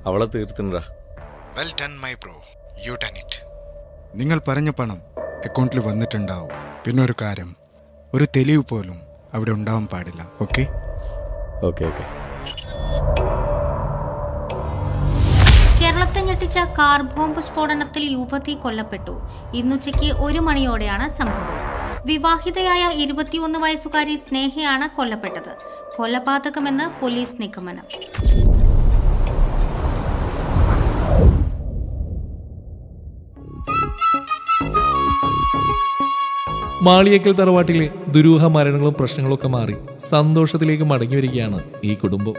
അവളെ തീർത്തിണ്ടാ well done my bro you done it നിങ്ങൾ പറഞ്ഞ പണം അക്കൗണ്ടിൽ വന്നിട്ടുണ്ടാവും പിന്നെ ഒരു കാര്യം ഒരു തെളിവ് പോലും അവിടെ ഉണ്ടാവാൻ പാടില്ല ഓക്കെ ഓക്കെ ഓക്കെ കേരളത്തെ ഞെട്ടിച്ച കാർ ബോംബ് സ്ഫോടനത്തിൽ യുവതി കൊല്ലപ്പെട്ടു ഇന്നുച്ചയ്ക്ക് ഒരു മണിയോടെയാണ് സംഭവം വിവാഹിതയായ ഇരുപത്തിയൊന്ന് വയസ്സുകാരി സ്നേഹയാണ് കൊല്ലപ്പെട്ടത് കൊലപാതകമെന്ന് പോലീസ് നിഗമനം മാളിയേക്കൽ തറവാട്ടിലെ ദുരൂഹ മരണങ്ങളും പ്രശ്നങ്ങളും ഒക്കെ മാറി സന്തോഷത്തിലേക്ക് മടങ്ങി വരികയാണ് ഈ കുടുംബം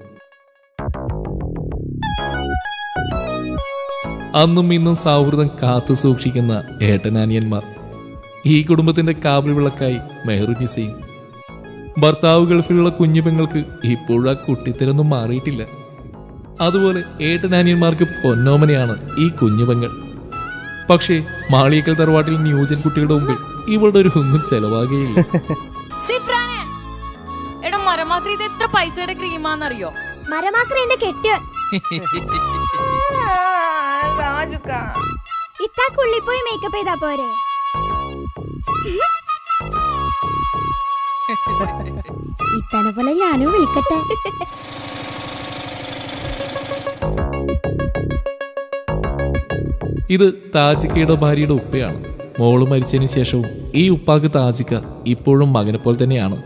അന്നും ഇന്നും സൗഹൃദം കാത്തു സൂക്ഷിക്കുന്ന ഏട്ടനാനിയന്മാർ ഈ കുടുംബത്തിന്റെ കാവൽ വിളക്കായി മെഹറുനിസയും ഭർത്താവ് ഗൾഫിലുള്ള കുഞ്ഞു പെങ്ങൾക്ക് ഇപ്പോഴും ആ കുട്ടിത്തരൊന്നും മാറിയിട്ടില്ല അതുപോലെ ഏട്ടനാനിയന്മാർക്ക് പൊന്നോമനയാണ് ഈ കുഞ്ഞുപെങ്ങൾ പക്ഷേ മാളിയേക്കൽ തറവാട്ടിൽ ന്യൂജൻ കുട്ടികളുടെ മുമ്പിൽ ഇവളുടെ ഒരു ഒന്നും ചെലവാകുകയില്ല സിഫ്രാനെ എടാ മരമാക്രി ഇത് എത്ര പൈസയുടെ ക്രീമാന്നറിയോ മരമാക്രേന്റെ കെട്ടിയോ ഇത്താക്കുള്ളിൽ പോയി മേക്കപ്പ് ചെയ്താ പോരെ ഇത്തനെ പോലെ ഞാനും വിളിക്കട്ടെ ഇത് താജിക്കയുടെ ഭാര്യയുടെ ഉപ്പയാണ് മോള് മരിച്ചതിനു ശേഷവും ഈ ഉപ്പാക്ക് താജിക്ക ഇപ്പോഴും മകനെ പോലെ തന്നെയാണ്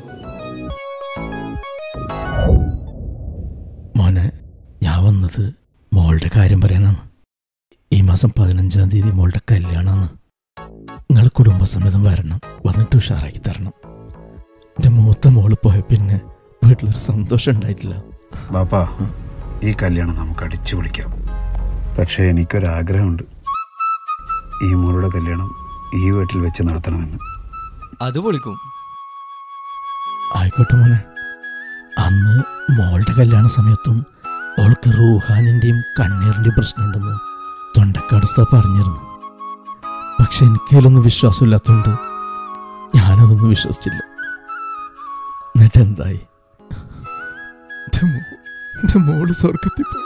മോനെ ഞാൻ വന്നത് മോളുടെ കാര്യം പറയാനാണ് ഈ മാസം പതിനഞ്ചാം തീയതി മോളുടെ കല്യാണമാണ് നിങ്ങൾ കുടുംബസമേതം വരണം വന്നിട്ട് ഉഷാറാക്കി തരണം എൻ്റെ മൂത്ത മോള് പോയ പിന്നെ വീട്ടിലൊരു സന്തോഷം ഉണ്ടായിട്ടില്ല ബാപ്പാ ഈ കല്യാണം നമുക്ക് അടിച്ചു പൊളിക്കാം പക്ഷേ എനിക്കൊരാഗ്രഹമുണ്ട് ഈ മോളുടെ കല്യാണം ഈ വീട്ടിൽ വെച്ച് നടത്തണമെന്ന് അത് പൊളിക്കും ആയിക്കോട്ടെ മോനെ അന്ന് മോളുടെ കല്യാണ സമയത്തും അവൾക്ക് റൂഹാനിൻ്റെയും കണ്ണീറിൻ്റെയും പ്രശ്നമുണ്ടെന്ന് തൊണ്ടക്കാട് ഉസ്താ പറഞ്ഞിരുന്നു പക്ഷെ എനിക്കതിലൊന്നും വിശ്വാസമില്ലാത്തതുകൊണ്ട് ഞാനതൊന്നും വിശ്വസിച്ചില്ല എന്നിട്ട് എന്തായി എൻ്റെ മോ എൻ്റെ മോള് സ്വർഗത്തിൽ പോയി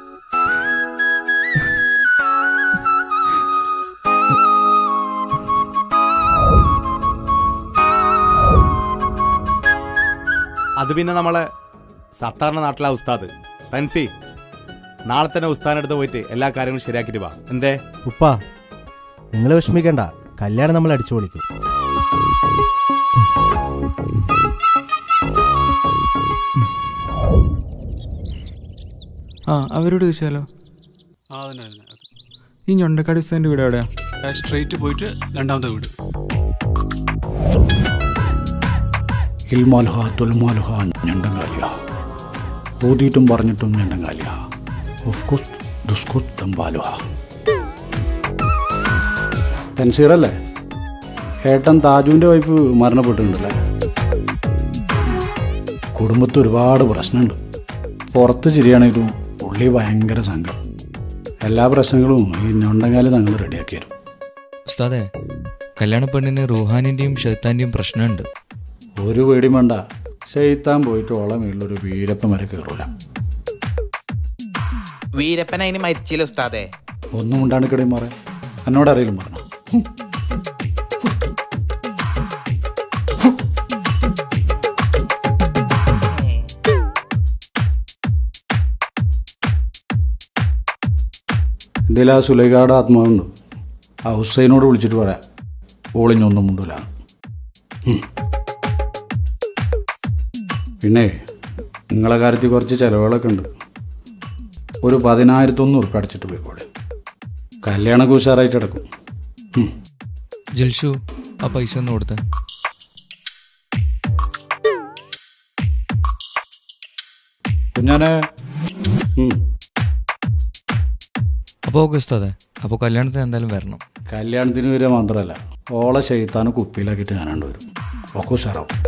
അത് പിന്നെ നമ്മളെ സത്താറിന്റെ നാട്ടിലെ ഉസ്താദ് തൻസി നാളെ തന്നെ ഉസ്താദിനടുത്ത് പോയിട്ട് എല്ലാ കാര്യങ്ങളും ശരിയാക്കിയിട്ട് വാ എന്തേ ഉപ്പ നിങ്ങൾ വിഷമിക്കണ്ട കല്യാണം നമ്മൾ അടിച്ചു പൊളിക്കും ആ അവരോട് ചോദിച്ചാലോ ഈ ഞൊണ്ടക്കാട് ഉസ്താൻ്റെ വീട് എവിടെയാ സ്ട്രൈറ്റ് പോയിട്ട് രണ്ടാമത്തെ വീട് ഇൽമാൽഹ തുൽമാൽഹ ഞണ്ടങ്കാലിയ ഓതിയിട്ടും പറഞ്ഞിട്ടും ഞണ്ടങ്കാലിയ ഉഫ്കുസ് ദുസ്കുസ് തമ്പാലുഹ തൻസീറല്ലേ ഏട്ടൻ താജുവിൻ്റെ വൈഫ് മരണപ്പെട്ടിട്ടുണ്ടല്ലേ കുടുംബത്തിൽ ഒരുപാട് പ്രശ്നമുണ്ട് പുറത്ത് ചിരിയാണെങ്കിലും ഉള്ളി ഭയങ്കര സങ്കടം എല്ലാ പ്രശ്നങ്ങളും ഈ ഞൊണ്ടങ്കാലി തങ്ങൾ റെഡിയാക്കി തരും ഉസ്താദെ കല്യാണ പെണ്ണിന് റുഹാനിന്റെയും ഷെയ്ത്താന്റെയും പ്രശ്നമുണ്ട് ഒരു പേടിയും വേണ്ട ചെയ്ത്താൻ പോയിട്ട് ഓളെ മേളിലൊരു വീരപ്പൻ വരെ കയറൂല വീരപ്പൻ അതിന് മരിച്ചില്ല ഉസ്താദേ ഒന്നും ഉണ്ടാണ് കിടയും മാറേ എന്നോട് അറിയില്ല പറഞ്ഞു ഇതിൽ ആ സുലൈഖയുടെ ആത്മാവുണ്ട് ആ ഹുസൈനോട് വിളിച്ചിട്ട് പറയാം ഓളിഞ്ഞൊന്നും മുണ്ടില്ല പിന്നെ നിങ്ങളെ കാര്യത്തിൽ കുറച്ച് ചിലവുകളൊക്കെ ഉണ്ട് ഒരു പതിനായിരത്തൊന്ന് ഉറുപ്പ് അടച്ചിട്ട് പോയിക്കോടെ കല്യാണമൊക്കെ ഉഷാറായിട്ട് കിടക്കും ജൽഷു ആ പൈസ ഒന്ന് കൊടുത്തേ കുഞ്ഞാനെ ഉം. അപ്പോൾ ഓക്കെ ഉസ്താദെ അപ്പോൾ കല്യാണത്തിന് എന്തായാലും വരണം കല്യാണത്തിന് വരിക മാത്രമല്ല ഓളെ ചെയ്ത്താന് കുപ്പിയിലാക്കിയിട്ട് ഞാനാണ്ട് വരും ഒക്കെ ഉഷാറാവും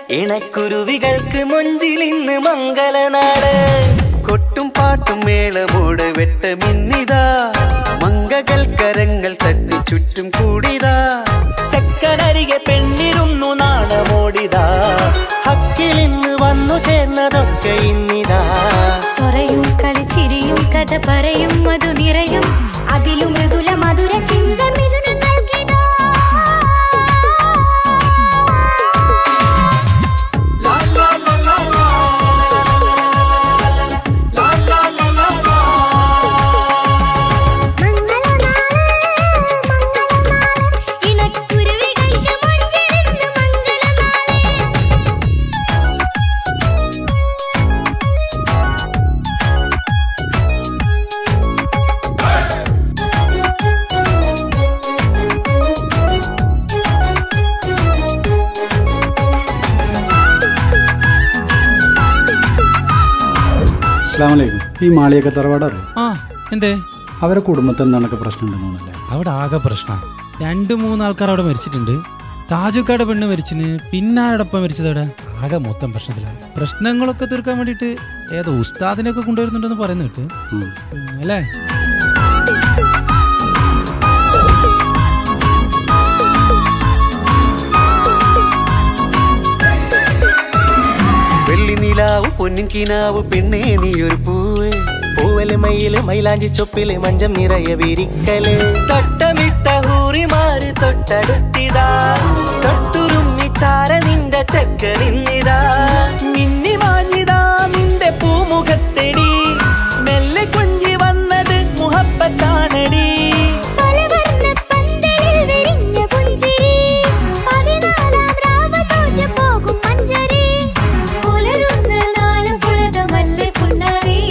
ഇണക്കുരുവികൾക്ക് മൊഞ്ചിൽ ഇന്ന് മംഗലനാട് കൊട്ടും പാട്ടും മേളമോട് വെട്ടമിന്നിതാ മംഗകൾ കരങ്ങൾ തട്ടി ചുറ്റും കൂടിതാ ചക്കനരികെ പെണ്ണിരുന്നു നാണമോടിതാ ഹക്കിൽ ഇന്ന് വന്നു ചേർന്നതൊക്കെ ഇന്നിതാ സ്വറയും കളിച്ചിരിയും കഥ പറയും മധു നിറയും അതിലും മൃദുല മധുര ചിന്ത മിഥുന നൽകിടാ ഇണക്കുരുവികൾക്ക് മൊഞ്ചിലിന്ന് മംഗളനാളെ അസ്ലാമലൈക്കും ഈ മാളിയൊക്കെ തറവാട് അറിയും ആ എന്തേ അവരെ കുടുംബത്തിൽ എന്താണൊക്കെ പ്രശ്നം ഉണ്ടെന്ന് തോന്നുന്നല്ലേ അവിടെ ആകെ പ്രശ്ന രണ്ട് മൂന്ന് ആൾക്കാർ അവിടെ മരിച്ചിട്ടുണ്ട് താജുക്കാട് പെണ്ണ് മരിച്ചിന് പിന്നെ ആരോടൊപ്പം മരിച്ചത് അവിടെ ആകെ മൊത്തം പ്രശ്നത്തിലാണ് പ്രശ്നങ്ങളൊക്കെ തീർക്കാൻ വേണ്ടിയിട്ട് ഏതോ ഉസ്താദിനെയൊക്കെ കൊണ്ടുവരുന്നുണ്ടെന്ന് പറയുന്ന കേട്ട് ഉം, അല്ലേ വെള്ളി നിലാവ് പൊന്നിൻ കിനാവ് പെണ്ണേ നീ ഒരു പൂവ് പൂവല് മയില് മൈലാഞ്ചി ചൊപ്പില് മഞ്ചം നിറയെ വിരിക്കല് തൊട്ടമിട്ട ഹൂറിമാര് തൊട്ടടുത്തിതാ തൊട്ടുരുമ്മി ചാര നിന്റെ ചക്ക നിന്നിതാ മിന്നി മാഞ്ഞിതാ നിന്റെ പൂമുഖത്തെടി മെല്ലെ കുഞ്ചി വന്നത് മുഹപ്പത്താണടി പലവർണ്ണ പന്തലിൽ വിരിഞ്ഞ പുഞ്ചിരി പതിനാലാം രാവ് തോറ്റു പോകും മഞ്ചരി പുലരുന്ന നാള് പുലകമല്ലേ പുന്നാരി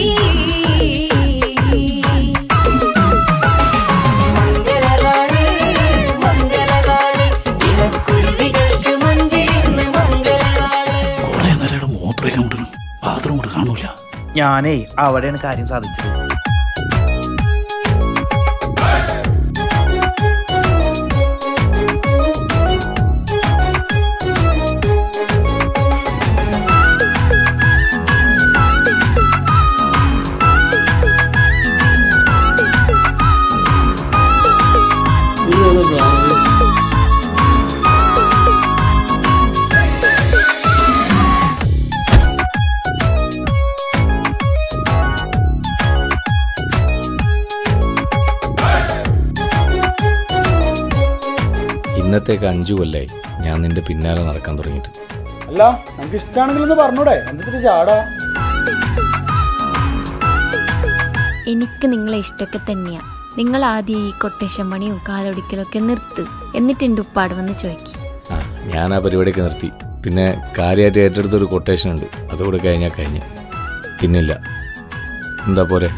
മംഗളനാള് മംഗളനാള് ഇണക്കുരുവികൾക്ക് മുഞ്ചിരുന്ന് മംഗളനാള് കുറെ നേരം മൂത്രമൊക്കെ മുട്ടണം ബാത്റൂം കൊണ്ട് കാണൂല ഞാനേ അവിടെയാണ് കാര്യം സാധിച്ചത് ഇന്നത്തേക്ക് അഞ്ചു കൊല്ലായി ഞാൻ നിന്റെ പിന്നാലെ നടക്കാൻ തുടങ്ങിയിട്ട് അല്ല നമുക്ക് ഇഷ്ടമാണെങ്കിലൊന്ന് പറഞ്ഞൂടെ എന്തിട്ട് ചാടാ എനിക്ക് നിങ്ങളെ ഇഷ്ടമൊക്കെ തന്നെയാ നിങ്ങൾ ആദ്യം ഈ കൊട്ടേഷൻ പണിയും കാലൊടിക്കലൊക്കെ നിർത്ത് എന്നിട്ട് എൻ്റെ ഉപ്പാട് വന്ന് ചോദിക്കും ആ ഞാൻ ആ പരിപാടിയൊക്കെ നിർത്തി പിന്നെ കാര്യമായിട്ട് ഏറ്റെടുത്തൊരു കൊട്ടേഷൻ ഉണ്ട് അതുകൂടെ കഴിഞ്ഞാൽ കഴിഞ്ഞു പിന്നില്ല എന്താ പോരെ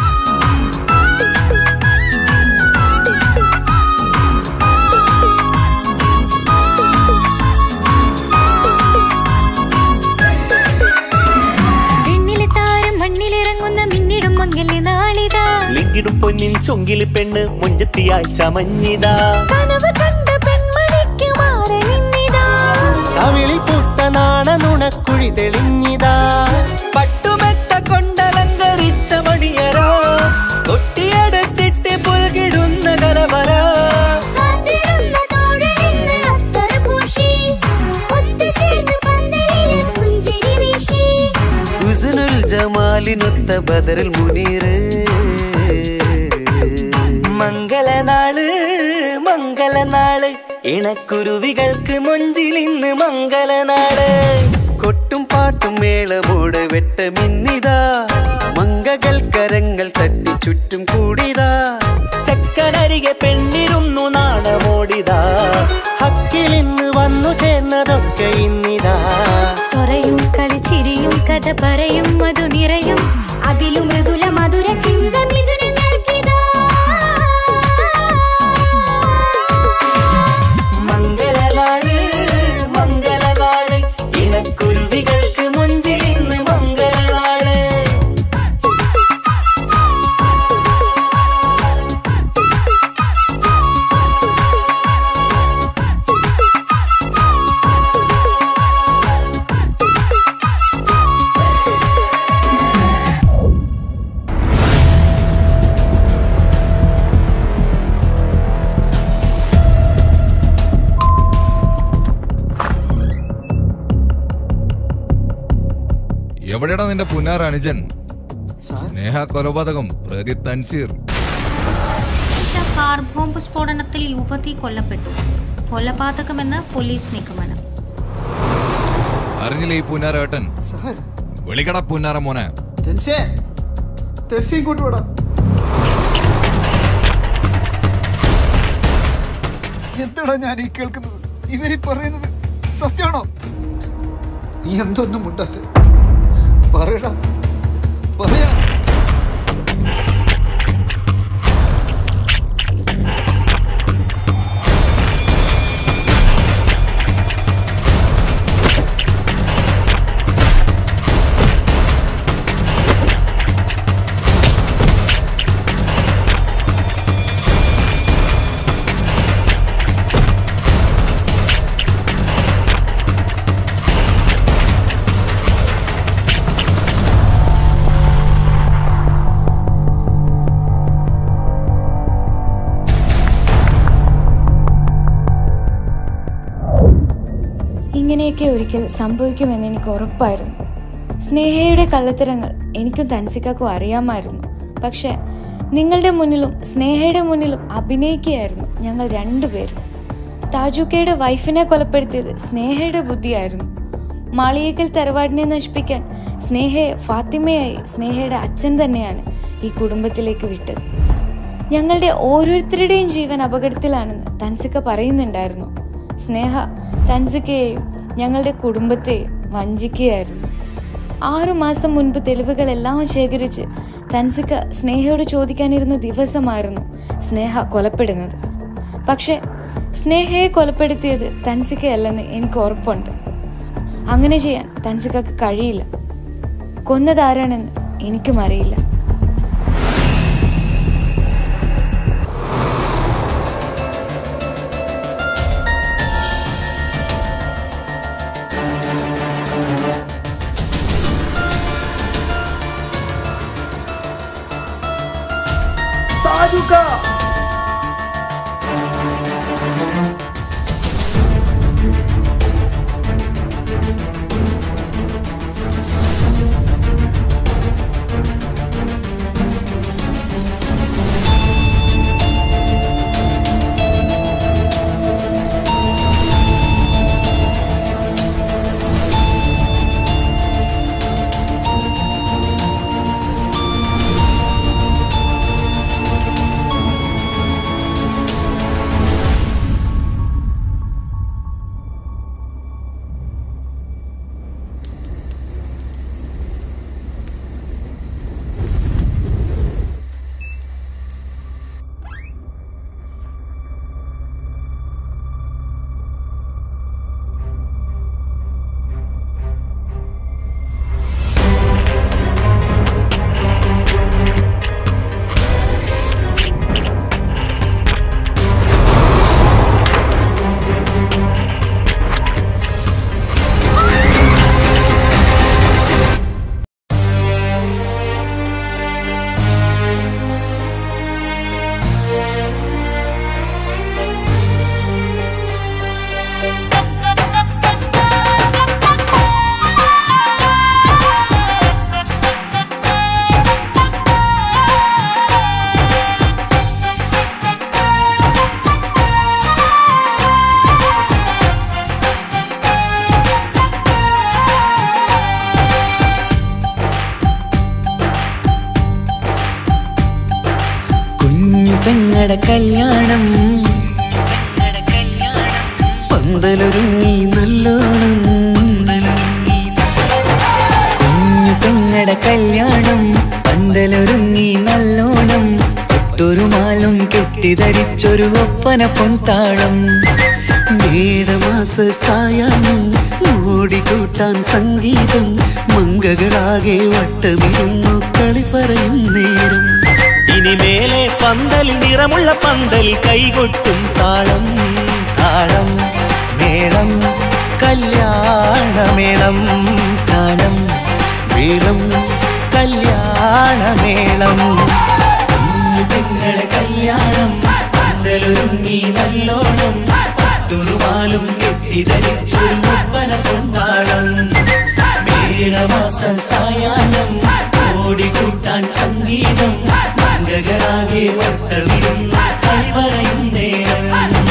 വിണ്ണിലെ താരം മണ്ണിലിറങ്ങുന്ന മിന്നിടും മംഗല്യ നാളിതാ ലിങ്കിടും പൊന്നിൻ ചൊങ്കില് പെണ്ണ് മുഞ്ചത്തിയായി ചമഞ്ഞിതാ കനവ് കണ്ട പെൺമണിക്ക് മാറി നിന്നിതാ കവിളിൽ പുട്ട നാണ നുണക്കുഴി തെളിഞ്ഞിതാ പട്ടുമെത്ത കൊണ്ടലങ്കരിച്ച മണിയറോ കൊട്ടിയടച്ചിട്ട് പുൽകിടുന്ന കലവര കാത്തിരുന്ന തോഴനിന്ന് അത്തറ പൂശി ഒത്തുചേർന്ന് പന്തലിൽ പുഞ്ചിരി വീശി ഹുസ്നുൽ ജമാലിനൊത്ത ബദറിൽ മുനീറ് മംഗളനാള് മംഗളനാള് ഇണക്കുരുവികൾക്ക് മൊഞ്ചിൽ ഇന്ന് മംഗളനാള് കൊട്ടും പാട്ടും മേളമോട് വെട്ടമിന്നിതാ മംഗകൾ കരങ്ങൾ തട്ടി ചുറ്റും കൂടിതാ ചക്കനരികെ പെണ്ണിരുന്നു നാണമോടിതാ ഹക്കിൽ ഇന്ന് വന്നു ചേർന്നതൊക്കെ ഇന്നിതാ സ്വറയും കളിച്ചിരിയും കഥ പറയും മധു നിറയും അതിലും മൃദുല മധുര ചിന്ത മിഥുന നൽകിതാ മംഗളനാള് മംഗളനാള് ഇണക്കുരുവികൾക്ക് മുഞ്ചിൽ ഇന്ന് മംഗളനാള് എവിടെയാടാ നിന്റെ പുന്നാർ അനുജൻ സ്നേഹ കൊലപാതകം പ്രതി തൻസീർ ഒറ്റ കാർ ബോംബ് സ്ഫോടനത്തിൽ യുവതി കൊല്ലപ്പെട്ടു കൊലപാതകമെന്ന് പോലീസ് നിഗമനം അറിഞ്ഞില്ലേ ഈ പുന്നാരേട്ടൻ വിളിക്കട പുന്നാര മോനെ തെൻസേ തെൻസേ ഇങ്ങോട്ട് വിടാം എന്താടാ ഞാൻ ഈ കേൾക്കുന്നത് ഇവരീ പറയുന്നത് സത്യമാണോ നീ എന്തൊന്നും മുണ്ടാത്ത പറയടാ പറയാ ഇങ്ങനെയൊക്കെ ഒരിക്കൽ സംഭവിക്കുമെന്ന് എനിക്ക് ഉറപ്പായിരുന്നു സ്നേഹയുടെ കള്ളത്തരങ്ങൾ എനിക്കും തൻസിക്കാക്കും അറിയാമായിരുന്നു പക്ഷെ നിങ്ങളുടെ മുന്നിലും സ്നേഹയുടെ മുന്നിലും അഭിനയിക്കുകയായിരുന്നു ഞങ്ങൾ രണ്ടുപേരും താജുക്കയുടെ വൈഫിനെ കൊലപ്പെടുത്തിയത് സ്നേഹയുടെ ബുദ്ധിയായിരുന്നു മാളിയേക്കൽ തറവാടിനെ നശിപ്പിക്കാൻ സ്നേഹയെ ഫാത്തിമയായി സ്നേഹയുടെ അച്ഛൻ തന്നെയാണ് ഈ കുടുംബത്തിലേക്ക് വിട്ടത് ഞങ്ങളുടെ ഓരോരുത്തരുടെയും ജീവൻ അപകടത്തിലാണെന്ന് തൻസിക്ക പറയുന്നുണ്ടായിരുന്നു സ്നേഹ തൻസിക്കയെയും ഞങ്ങളുടെ കുടുംബത്തെയും വഞ്ചിക്കുകയായിരുന്നു ആറു മാസം മുൻപ് തെളിവുകളെല്ലാം ശേഖരിച്ച് തൻസിക്ക സ്നേഹയോട് ചോദിക്കാനിരുന്ന ദിവസമായിരുന്നു സ്നേഹ കൊലപ്പെടുന്നത് പക്ഷെ സ്നേഹയെ കൊലപ്പെടുത്തിയത് തൻസിക്കയല്ലെന്ന് എനിക്ക് ഉറപ്പുണ്ട് അങ്ങനെ ചെയ്യാൻ തൻസിക്കക്ക് കഴിയില്ല കൊന്നതാരാണെന്ന് എനിക്കും അറിയില്ല താജുക്ക കുഞ്ഞു പെങ്ങടെ കല്യാണം പന്തലൊരുങ്ങി നല്ലോണം കുഞ്ഞു പെങ്ങടെ കല്യാണം പന്തലൊരുങ്ങി നല്ലോണം ഒട്ടൊരു മാലും കെട്ടിധരിച്ചൊരു ഒപ്പന പൊൻതാളം മേടമാസ സായാഹ്നം ഓടിക്കൂട്ടാൻ സംഗീതം മങ്കകളാകെ വട്ടമിരുന്നു കളി പറയും നേരം ഇനിമേലെ പന്തലിൽ നിറമുള്ള പന്തലിൽ കൈകൊട്ടും താളം താളം മേളം കല്യാണമേളം താളം മേളം കല്യാണമേളം കുഞ്ഞു പെങ്ങളെ കല്യാണം പന്തലൊരുങ്ങി നല്ലോണം തുറുമാലും കെട്ടിധരിച്ചൊരു ഒപ്പന കൊണ്ടാളം മേളമാസ സായാഹ്നം ഓടിക്കൂട്ടാൻ സംഗീതം മംഗകളാകെ വട്ടമിരുന്ന് കളി പറയും നേരം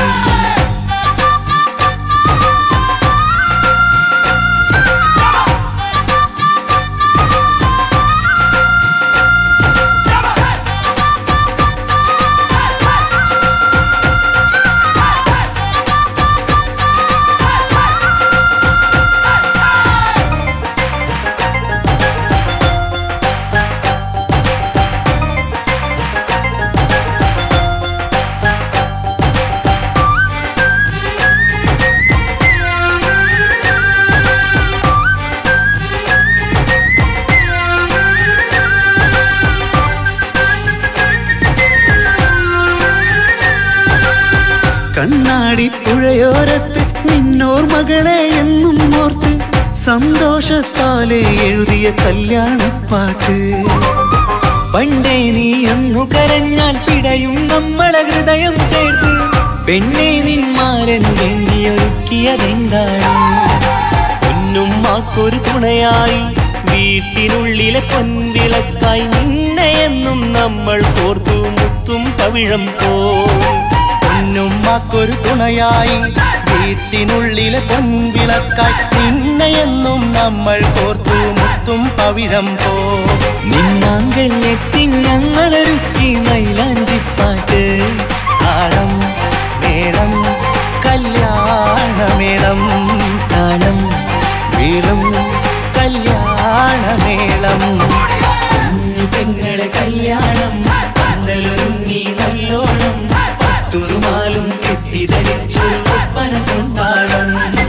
കണ്ണാടി പുഴയോരത്ത് നിന്നോർ മകളെ എന്നും ഓർത്ത് സന്തോഷത്താലെ എഴുതിയ കല്യാണപ്പാട്ട് പണ്ടേ നീ ഒന്നു കരഞ്ഞാൽ പിടയും നമ്മളെ ഹൃദയം ചേർത്ത് പെണ്ണെ നിന്മാരൻ വേണ്ടിയൊരുക്കിയതെന്താണ് പൊന്നും മാക്കൊരു തുണയായി വീട്ടിനുള്ളിലെ പൊൻവിളക്കായി നിന്നെ എന്നും നമ്മൾ കോർത്തു മുത്തും പവിഴം പോ പൊന്നും മാക്കൊരു തുണയായി വീട്ടിനുള്ളിലെ പൊൻവിളക്കായി നിന്നെയെന്നും നമ്മൾ കോർത്തു മുത്തും പവിഴം പോ നിന്നാങ്കൾ എത്തി ഞങ്ങളൊരുക്കി മൈലാഞ്ചിപ്പാട്ട് താളം മേളം കല്യാണമേളം താളം വീളം കല്യാണമേളം കുഞ്ഞു പെങ്ങളെ കല്യാണം പന്തലൊരുങ്ങി നല്ലോണം പത്തുറുമാലും കെട്ടിധരിച്ചൊരു ഒപ്പന കൊണ്ടാടം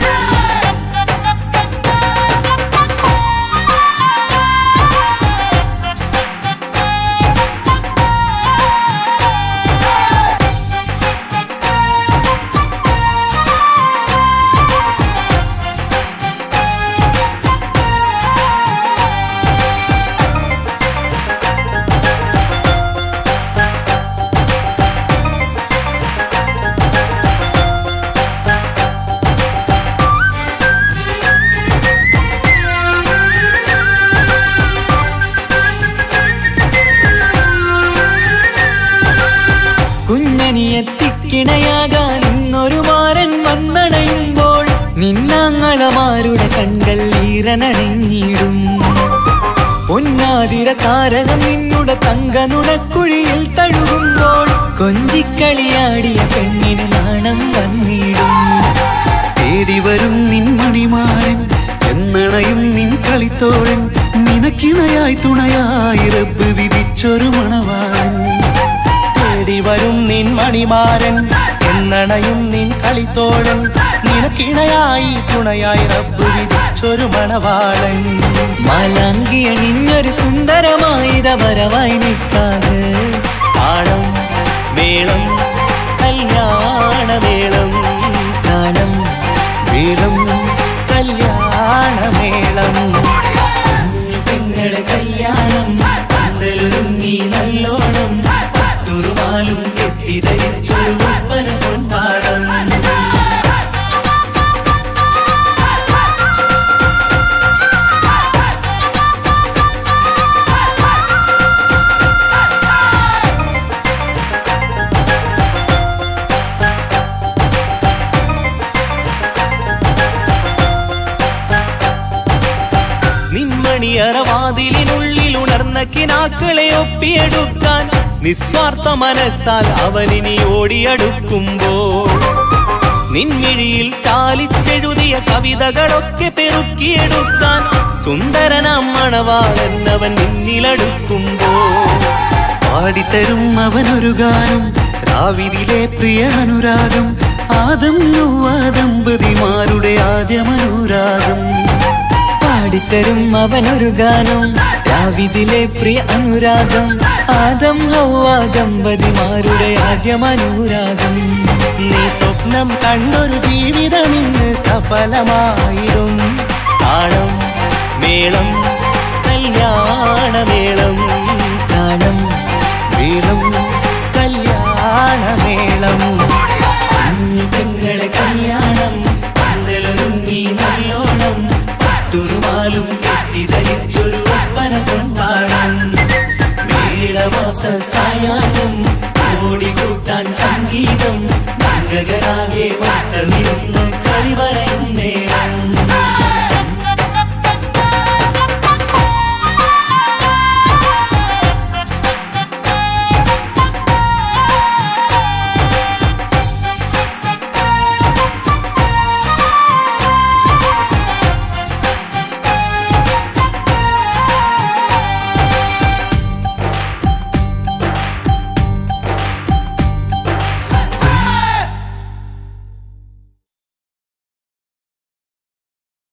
കുഞ്ഞനിയെത്തിക്കിണയാകാൻ ഇന്നൊരു മാരൻ വന്നണയുമ്പോൾ നിന്നാങ്ങളമാരുടെ കണ്ടൽ ഈറനണഞ്ഞിടും പൊന്നാതിര താരകം നിന്നുടെ തങ്ക നുണക്കുഴിയിൽ തഴുകുമ്പോൾ കൊഞ്ചിക്കളിയാടിയ പെണ്ണിന് നാണം വന്നിടും തേടി വരും നിൻ മണിമാരൻ എന്നണയും നിൻ കളിത്തോഴൻ നിനക്കിണയായി തുണയായി റബ്ബ് വിധിച്ചൊരു മണവാളൻ തേടി വരും നിൻ മണിമാരൻ എന്നണയും നിൻ കളിത്തോഴൻ നിനക്കിണയായി തുണയായി റബ്ബ് വിധിച്ചൊരു മണവാളൻ മലങ്കിയണിഞ്ഞൊരു സുന്ദരമായിത വരവായി നിൽക്കാതെ താളം മേളം കല്യാണമേളം താളം വീളം കല്യാണമേളം കുഞ്ഞു പെങ്ങളെ കല്യാണം പന്തലൊരുങ്ങി നല്ലോണം പത്തുറുമാലും കെട്ടിധരിച്ചൊരു ഒപ്പന കൊണ്ടാടം നിന്മണിയറവാതിലിനുള്ളിൽ ഉണർന്ന കിനാക്കളെ ഒപ്പിയെടുക്കാൻ നിസ്വാർത്ഥ മനസ്സാൽ അവനിനി ഓടിയടുക്കുമ്പോൾ നിൻമിഴിയിൽ ചാലിച്ചെഴുതിയ കവിതകളൊക്കെ പെറുക്കിയെടുക്കാൻ സുന്ദരനാം മണവാളൻ അവൻ നിന്നിലടുക്കുമ്പോൾ പാടിത്തരും അവനൊരു ഗാനം രാവിലെ പ്രിയ അനുരാഗം ആദം നൊവ്വ ദമ്പതിമാരുടെ ആദ്യമനുരാഗം പാടിത്തരും അവനൊരു ഗാനം രാവിതിലെ പ്രിയ അനുരാഗം ആദം ഹൗവ ദമ്പതിമാരുടെ ആദ്യമനുരാഗം നീ സ്വപ്നം കണ്ടൊരു ജീവിതം ഇന്ന് സഫലമായിടും താളം മേളം കല്യാണമേളം താളം വീളം കല്യാണമേളം കുഞ്ഞു പെങ്ങളെ കല്യാണം പന്തലൊരുങ്ങി നല്ലോണം പട്ടുറുമാലും കെട്ടിധരിച്ചൊരു ഒപ്പന കൊണ്ടാടം മേളമാസ സായാഹ്നം ഓടിക്കൂട്ടാൻ സംഗീതം മംഗകരാകെ വട്ടമിരുന്ന് കളിവരയും നേരം